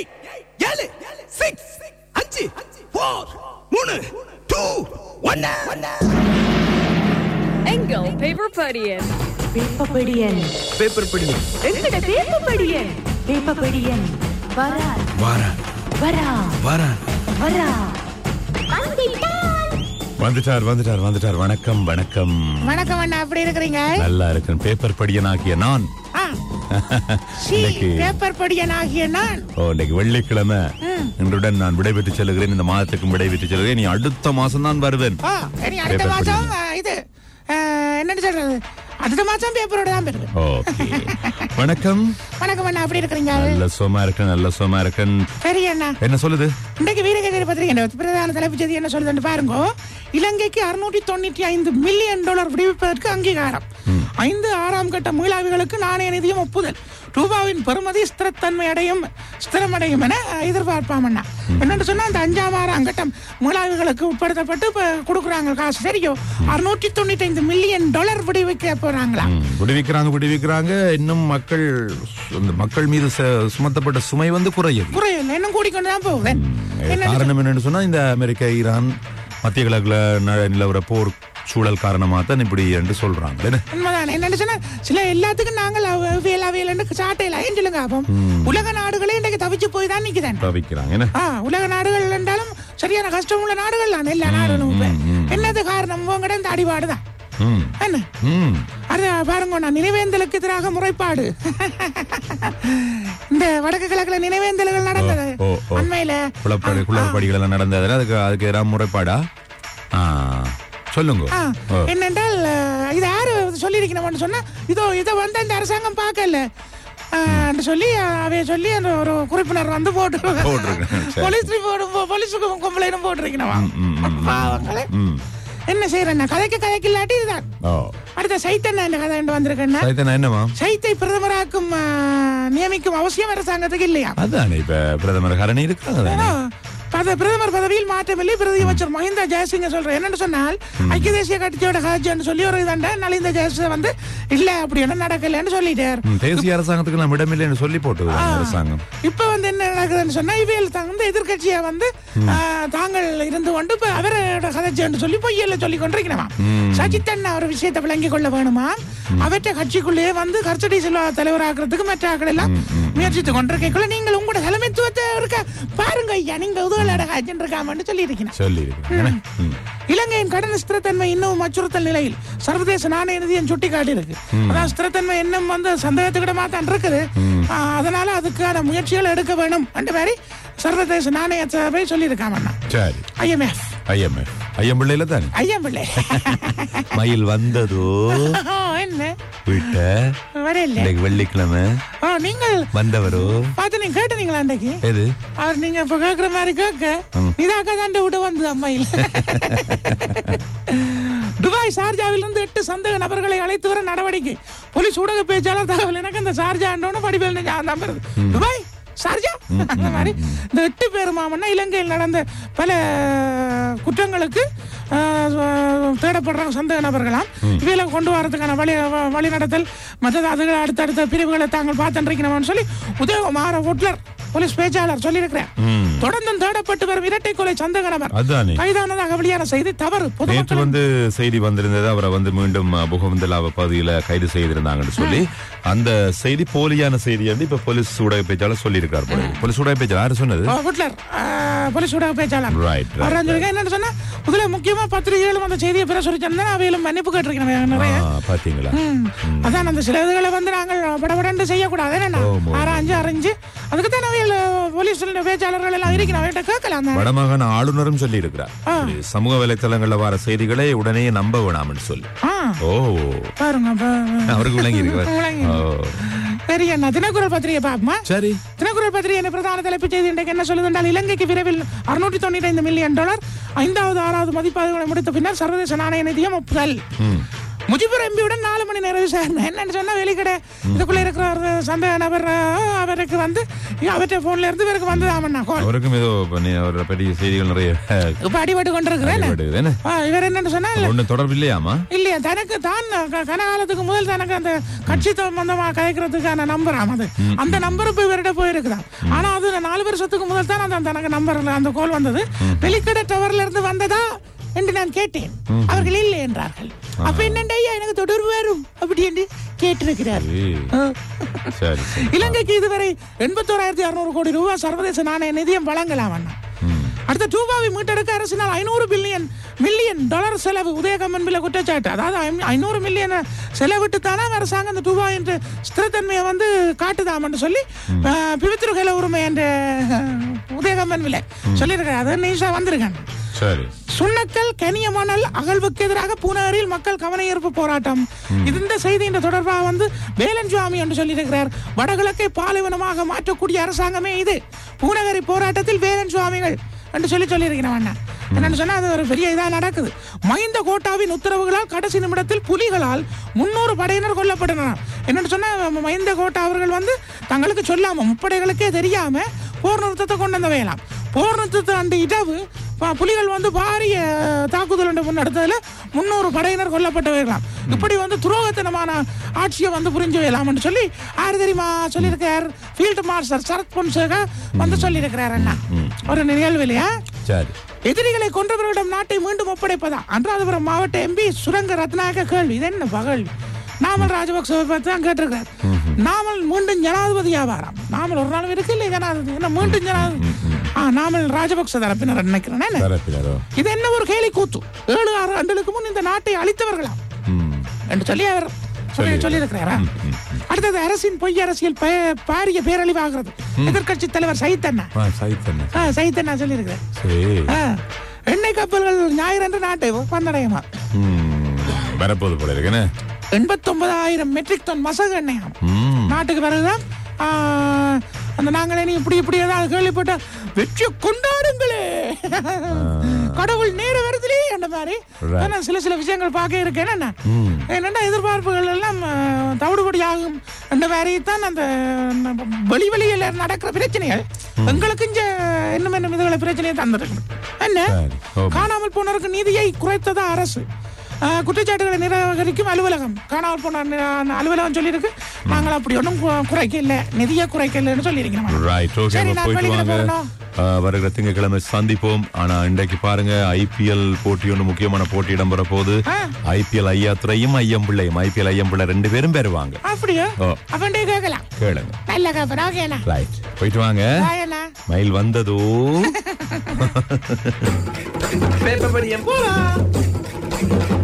Eight ஏழு six அஞ்சு four மூணு டூ ஒன்னு எங்கள் பேப்பர் படியன் வேப்பப்படியன் பேப்பர் படி எங்கட வேப்பப்படியன் வேப்பப்படியன் வரா வாரா வரா வாரா வரா வந்துட்டார் வந்துட்டார் வந்துட்டார் வணக்கம் வணக்கம் வணக்கம் அண்ணா எப்படி இருக்கிறீங்க நல்லா இருக்கேன் பேப்பர் படியனாகிய நான் ஆ. சி, இன்னைக்கு பேப்பர் படியன் ஆகிய நான் ஓ இன்னைக்கு வெள்ளிக்கிழமை இன்றுடன் நான் விடைபெற்று செல்கிறேன் இந்த மாதத்துக்கும் விடைபெற்று செல்கிறேன் நீ அடுத்த மாசம் தான் வருவேன் ஓ இனி அடுத்த பேப்பர் மாசம் படியன். ஆ, இது ஆ, என்னன்னு சொல்றது அடுத்த மாசம் பேப்பரோட தான் பெறுவேன் ஓகே வணக்கம் வணக்கம் அண்ணா எப்படி இருக்கிறீங்க நல்ல சோமா இருக்கேன் நல்ல சோமா இருக்கேன் சரி அண்ணா என்ன சொல்லுது இன்றைக்கு வீரகேசரி பத்திரிகை பிரதான தலைப்புச் செய்தி என்ன சொல்லுதுன்னு பாருங்க இலங்கைக்கு அறுநூற்றி தொண்ணூற்றி ஐந்து மில்லியன் டாலர் விடுவிப்பதற்கு அங்கீகாரம் ஐந்து ஆறாம் கட்ட மீளாவிகளுக்கு நாணய நிதியம் ஒப்புதல் ரூபாவின் பெறுமதி ஸ்திரத்தன்மை அடையும் ஸ்திரமடையும் என எதிர்பார்ப்பாம் அண்ணா என்னன்னு சொன்னா அந்த அஞ்சாம் ஆறாம் கட்டம் மீளாவிகளுக்கு உட்படுத்தப்பட்டு இப்ப கொடுக்குறாங்க காசு சரியோ அறுநூற்றி தொண்ணூற்றி ஐந்து மில்லியன் டாலர் விடுவிக்க போறாங்களா ம், விடுவிக்கிறாங்க விடுவிக்கிறாங்க இன்னும் மக்கள் இந்த மக்கள் மீது ச- சுமத்தப்பட்ட சுமை வந்து குறையுது குறையில்லை இன்னும் கூடிக்கொண்டு தான் போகுது என்ன காரணம் என்னன்னு சொன்னா இந்த அமெரிக்கா ஈரான் மத்திய கிழக்குல ந- நிலவர போர் சூழல் காரணமா தான் இப்படி என்று சொல்றாங்க என்ன? உண்மைதான் என்னன்னு சொன்னா சில எல்லாத்துக்கும் நாங்கள் அவையல் அவையல் சாட்டையில ஏன் சொல்லுங்க அப்போ உலக நாடுகளே இன்றைக்கு தவிச்சு போய் தான் நிக்குதான் தவிக்கிறாங்க என்ன ஆ உலக நாடுகள் என்றாலும் சரியான கஷ்டம் உள்ள நாடுகள் தான் எல்லா நாடுகளும் இப்ப. என்னது காரணம் உங்கட இந்த அடிபாடுதான் ம் என்ன ம் அது பாருங்க நான் நினைவேந்தலுக்கு எதிராக முறைப்பாடு இந்த வடக்கு கிழக்குல நினைவேந்தல்கள் நடந்தது ஓ, ஓ. அண்மையில குளப்படி குளறுபடிகள் எல்லாம் நடந்ததுல அதுக்கு அதுக்கு ஏதாவது முறைப்பாடா ஆ சொல்லுங்க ஆ, ஓ. என்னென்றால் அஹ், இது யாரு சொல்லியிருக்கணும்னு சொன்னா இதோ இதை வந்து அந்த அரசாங்கம் பார்க்கல ஆஹ், சொல்லி அவைய சொல்லி அந்த ஒரு குறிப்பினர் வந்து போட்டு போட்டிருக்கேன். சரி. போலீஸ் ரிப்போர்டும் போலீஸுக்கும் கம்ப்ளைண்டும் போட்டிருக்கணும் ம், ம், ம். பாவங்களே ம் என்ன செய்யறேன் கதைக்கு கதைக்கு இல்லாட்டி இதுதான் ஓ அடுத்த சைத்தன் இந்த கதை வந்திருக்கேன்னா சைத்தனா என்னமா சைத்தை பிரதமராக்கும் ஆஹ், நியமிக்கும் அவசியம் அரசாங்கத்துக்கு இல்லையா அதானே இப்ப பிரதமர் கரணி இருக்காங்க தானே பத- பிரதமர் பதவியில் மாற்றமில்லை பிரதி அமைச்சர் மஹிந்த ஜெயசிங்க சொல்றேன் என்னன்னு சொன்னால் ஐக்கிய தேசிய கட்சியோட காட்சின்னு சொல்லி ஒரு இதாண்ட நலிந்த ஜெயசிங்க வந்து இல்ல அப்படி ஒன்றும் நடக்கலன்னு சொல்லிட்டார் ம், தேசிய அரசாங்கத்துக்கு நம்ம இடமில்லைன்னு சொல்லி போட்டது அந்த அரசாங்கம் இப்ப வந்து என்ன நடக்குதுன்னு சொன்னா இவியல் தகுந்த எதிர்கட்சியா வந்து ஆ, தாங்கள் இருந்து கொண்டு இப்ப அவரோட கதைச்சேன்னு சொல்லி பொய்யல சொல்லி கொண்டிருக்கணுமா சஜித் அண்ணா ஒரு விஷயத்தை விளங்கி கொள்ள வேணுமா அவற்ற கட்சிக்குள்ளேயே வந்து கர்ச்சடி செல்வா தலைவராக்குறதுக்கு மற்ற ஆட்கள் எல்லாம் முயற்சித்து கொண்டிருக்கக்குள்ள நீங்கள் உங்களோட தலைமைத்துவத்தை இருக்க பாருங்க ஐயா நீங்க உதவலோட காட்சின்னு இருக்காமன்னு சொல்லி இருக்கணும் சொல்லி இருக்கேன் இலங்கையின் கடன் ஸ்திரத்தன்மை இன்னும் அச்சுறுத்தல் நிலையில் சர்வதேச நாணய நிதியம் சுட்டிக்காட்டி இருக்கு அதான் ஸ்திரத்தன்மை இன்னும் வந்து சந்தேகத்துக்கிடமா தான் இருக்குது ஆ, அதனால அதுக்கான முயற்சிகள் எடுக்க வேணும் அந்த மாதிரி சர்வதேச நாணய சபை சொல்லியிருக்காமண்ணா சரி ஐஎம்எஃப் ஐஎம்எஃப் ஐயம்பிள்ளையில தானே ஐயம் பிள்ளை மயில் வந்ததோ என்ன விட்ட வரையில இன்னைக்கு வெள்ளிக்கிழமை ஓ நீங்கள் வந்தவரோ பார்த்து நீங்க கேட்டீங்களா அன்றைக்கு எது அவர் நீங்க இப்ப கேக்குற மாதிரி கேட்க இதாக்க தாண்ட விட வந்து அம்மாயில் துபாய் ஷார்ஜாவில் இருந்து எட்டு சந்தேக நபர்களை அழைத்து வர நடவடிக்கை போலீஸ் ஊடக பேச்சாளர் தகவல் எனக்கு அந்த ஷார்ஜாண்டோன்னு படிப்பில் நம்பர் துபாய் ஷார்ஜா அந்த மாதிரி இந்த எட்டு பேர் மாமன்னா இலங்கையில் நடந்த பல குற்றங்களுக்கு ஆஹ், தேடப்படுற சந்தேக நபர்களாம் இவையில கொண்டு வரதுக்கான வழி வ- வழிநடத்தல் மற்றது அதுகளை அடுத்தடுத்த பிரிவுகளை தாங்கள் பார்த்துருக்கணும்னு சொல்லி உதயகுமார ஒட்லர் போலீஸ் பேச்சாளர் சொல்லியிருக்கிறேன் தொடர்ந்து தேடப்பட்டு வரும் இரட்டை கொலை சந்தேக நபர் அதானே கைதானதாக வெளியான செய்தி தவறு நேற்று பொதுமக்கள் வந்து செய்தி வந்திருந்தது அவரை வந்து மீண்டும் புகவந்தலாவ பகுதியில கைது செய்திருந்தாங்கன்னு சொல்லி அந்த செய்தி போலியான செய்தி வந்து இப்ப போலீஸ் ஊடக பேச்சாளர் சொல்லியிருக்கார் போல இருக்கு. போலீஸ் ஊடக பேச்சாளர் யாரு சொன்னது ஹிட்லர் போலீஸ் ஊடக பேச்சாளர் Right, right, அவர் சொல்லிருக்கேன் என்னன்னு சொன்னா முதல்ல முக்கியமா பத்திரிகைகளும் அந்த செய்தியை பிரசுரிச்சிருந்தா அவையிலும் மன்னிப்பு கேட்டிருக்கேன் நிறைய ஆ, பாத்தீங்களா ம். அதான் அந்த சில இதுகளை வந்து நாங்கள் படபடன்னு செய்யக்கூடாது என்னன்னா ஆமா. ஆராய்ஞ்சு அறிஞ்சு அதுக்கு தான் அவையில் போலீஸ் பேச்சாளர்கள் எல்லாம் இருக்கிறோம் அவர்கிட்ட கேட்கலாம் தான் வடமாகாண ஆளுநரும் சொல்லி இருக்கிறார் சமூக வலைத்தளங்கள்ல வர செய்திகளை உடனே நம்ப வேணாம்னு சொல்லி ஆ ஓ பாருங்க அப்ப- அவருக்கு விளங்கி விளங்கி. இருக்கு ஓ சரி அண்ணா தினக்குரல் பத்திரிகை பாப்பமா சரி தினக்குரல் பத்திரிகை என்ன பிரதான தலைப்புச் செய்தி இன்றைக்கு என்ன சொல்லுது என்றால் இலங்கைக்கு விரைவில் அறுநூற்றி தொண்ணூற்றி ஐந்து மில்லியன் டாலர் ஐந்தாவது ஆறாவது மதிப்பாய்வுகளை முடித்த பின்னர் சர்வதேச நாணய நிதியம் ஒப்புதல் முஜிபுர் எம்பியுடன் நாலு மணி நேரம் விசாரணை என்னன்னு சொன்னா வெளிக்கடை இதுக்குள்ள இருக்கிற ஒரு சந்தேக நபர் அஹ், அவருக்கு வந்து அவர்கிட்ட போன்ல இருந்து இவருக்கு வந்ததாமண்ணா கால் அவருக்கும் ஏதோ பண்ணி அவர் பெரிய செய்திகள் நிறைய இப்ப அடிபட்டு கொண்டிருக்கிறேன் அடிபடுது, என்ன? இவர் என்னன்னு சொன்னா இல்ல, ஒண்ணு தொடர்பு இல்லையாமா இல்லையா தனக்கு தான் க- கனகாலத்துக்கு முதல் தனக்கு அந்த கட்சி சம்பந்தமா கதைக்கிறதுக்கான நம்பர் அது அந்த நம்பர் இப்ப இவர்கிட்ட போயிருக்குதான் ஆனா அது நாலு வருஷத்துக்கு முதல் தான் அந்த தனக்கு நம்பர்ல அந்த கோல் வந்தது வெளிக்கடை டவர்ல இருந்து வந்ததா என்று நான் கேட்டேன் அவர்கள் இல்லை என்றார்கள் அப்ப என்னண்டா ஐயா எனக்கு தொடர்பு வரும் அப்படி என்று கேட்டிருக்கிறார் ஏய், ஆ. சரி சரி இலங்கைக்கு இதுவரை எண்பத்தோராயிரத்தி அறுநூறு கோடி ரூபாய் சர்வதேச நாணய நிதியம் வழங்கலாம் அண்ணா அடுத்த ரூபாவை மீட்டெடுக்க அரசினால் ஐநூறு பில்லியன் மில்லியன் டாலர் செலவு உதயகம்மன் பிள்ளை குற்றச்சாட்டு அதாவது ஐம்- ஐநூறு மில்லியன் செலவிட்டு தானே அரசாங்கம் இந்த ரூபாய் என்ற ஸ்திரத்தன்மையை வந்து காட்டுதாமன்னு சொல்லி பிவித்திருகையில உரிமை என்ற அஹ், உதயகம்மன் விலை சொல்லியிருக்காரு அது நியூஸா வந்திருக்கேன் சரி சுண்ணக்கல் கனியமணல் அகழ்வுக்கு எதிராக பூனகரில் மக்கள் கவன ஈர்ப்பு போராட்டம் இது இந்த செய்தி இந்த தொடர்பாக வந்து வேலன் சுவாமி என்று சொல்லியிருக்கிறார் வடகிழக்கை பாலைவனமாக மாற்றக்கூடிய அரசாங்கமே இது பூனகரி போராட்டத்தில் வேலன் சுவாமிகள் என்று சொல்லி சொல்லியிருக்கிறேன் அண்ணா என்னன்னு சொன்னா அது ஒரு பெரிய இதா நடக்குது மஹிந்த கோட்டாவின் உத்தரவுகளால் கடைசி நிமிடத்தில் புலிகளால் முன்னூறு படையினர் கொல்லப்பட்டனர் என்னன்னு சொன்னா மஹிந்த கோட்டா அவர்கள் வந்து தங்களுக்கு சொல்லாம முப்படைகளுக்கே தெரியாம போர் நிறுத்தத்தை கொண்டு வந்தவையலாம் போர் நிறுத்தத்தை அன்று இரவு ப- புலிகள் வந்து பாரிய தாக்குதல் ஒன்று முன்னெடுத்ததுல முன்னூறு படையினர் கொல்லப்பட்டவர்களாம் இப்படி வந்து துரோகத்தனமான ஆட்சியை வந்து புரிஞ்சு வைக்கலாம்னு சொல்லி யார் தெரியுமா சொல்லியிருக்கார் ஃபீல்டு மார்ஷல் சரத் பொன்சேகா வந்து சொல்லியிருக்கிறார் அண்ணா ஒரு நிகழ்வு இல்லையா சரி எதிரிகளை கொன்றவர்களிடம் நாட்டை மீண்டும் ஒப்படைப்பதா அனுராதபுரம் மாவட்ட எம்பி சுரங்க ரத்னாக கேள்வி இது என்ன பகல் நாமல் ராஜபக்சவை பற்றி தான் கேட்டிருக்கார் நாமல் மீண்டும் ஜனாதிபதி ஆவாராம் நாமல் ஒரு நாள் இருக்கு இல்லை ஜனாதிபதி என்ன மீண்டும் ஜனாதிபதி ஆ நாமல் ராஜபக்ச தரப்பினர் நினைக்கிறேன் என்ன? தரப்பினரோ இது என்ன ஒரு கேலி கூத்து ஏழு ஆறு ஆண்டுகளுக்கு முன் இந்த நாட்டை அழித்தவர்களாம் ம் என்று சொல்லி அவர் சொல்லி சொல்லியிருக்கிறாரா அடுத்தது அரசின் பொய் அரசியல் பய- பாரிய பேரழிவாகிறது எதிர்க்கட்சி தலைவர் சைத்தண்ணா ஆ சைத்தண்ண ஆ, சைத்தண்ணா சொல்லியிருக்கிறார் சரி ஆ, எண்ணெய் கப்பல்கள் ஞாயிறன்று நாட்டை வந்தடையுமா ம் வரப்போது போல இருக்குன்னு எண்பத்தொன்பதாயிரம் மெட்ரிக் டன் மசகு எண்ணெயாம் ம் நாட்டுக்கு பிறகுதான் ஆ, அந்த நாங்களே நீ இப்படி இப்படி ஏதாவது கேள்விப்பட்ட வெற்றியை கொண்டாடுங்களே கடவுள் நேர வருதுலே என்ற மாதிரி Right. ஆனா சில சில விஷயங்கள் பார்க்க இருக்கேன் என்ன ம். என்னென்ன எதிர்பார்ப்புகள் எல்லாம் ஆ, தவிடுபடி ஆகும் என்ற மாதிரி தான் அந்த வெளி வெளியில நடக்கிற பிரச்சனைகள் எங்களுக்கு இங்க இன்னும் இன்னும் இதுகளை பிரச்சனையை தந்துருக்கு என்ன சரி. ஓ. காணாமல் போனோருக்கு நீதியை குறைத்ததா அரசு ஆ, குற்றச்சாட்டுகளை நிராகரிக்கும் அலுவலகம் காணாமல் போன நி- அலுவலகம் சொல்லியிருக்கு நாங்கள் அப்படி ஒன்றும் குறைக்க இல்லை நிதியை குறைக்க இல்லைன்னு சொல்லியிருக்கிறோம் ரைட் ஓகே சரி, நான் போயிட்டு வெளியில வாங்க போகணும். ஆ, வருகிற திங்கட்கிழமை சந்திப்போம் ஆனா இன்றைக்கு பாருங்க ஐபிஎல் போட்டி ஒன்று முக்கியமான போட்டி இடம்பெற போகுது ஆ. ஐபிஎல் ஐயாத்துறையும் ஐயம் பிள்ளையும் ஐபிஎல் ஐயம் பிள்ளை ரெண்டு பேரும் பெறுவாங்க அப்படியோ ஓ. அவன்டே கேட்கலாம் கேளுங்க நல்ல கேப்பரா ஓகேண்ணா ரைட் போயிட்டு வாங்க பாயண்ணா மயில் வந்ததோ பேப்பர் படியம் போலாம்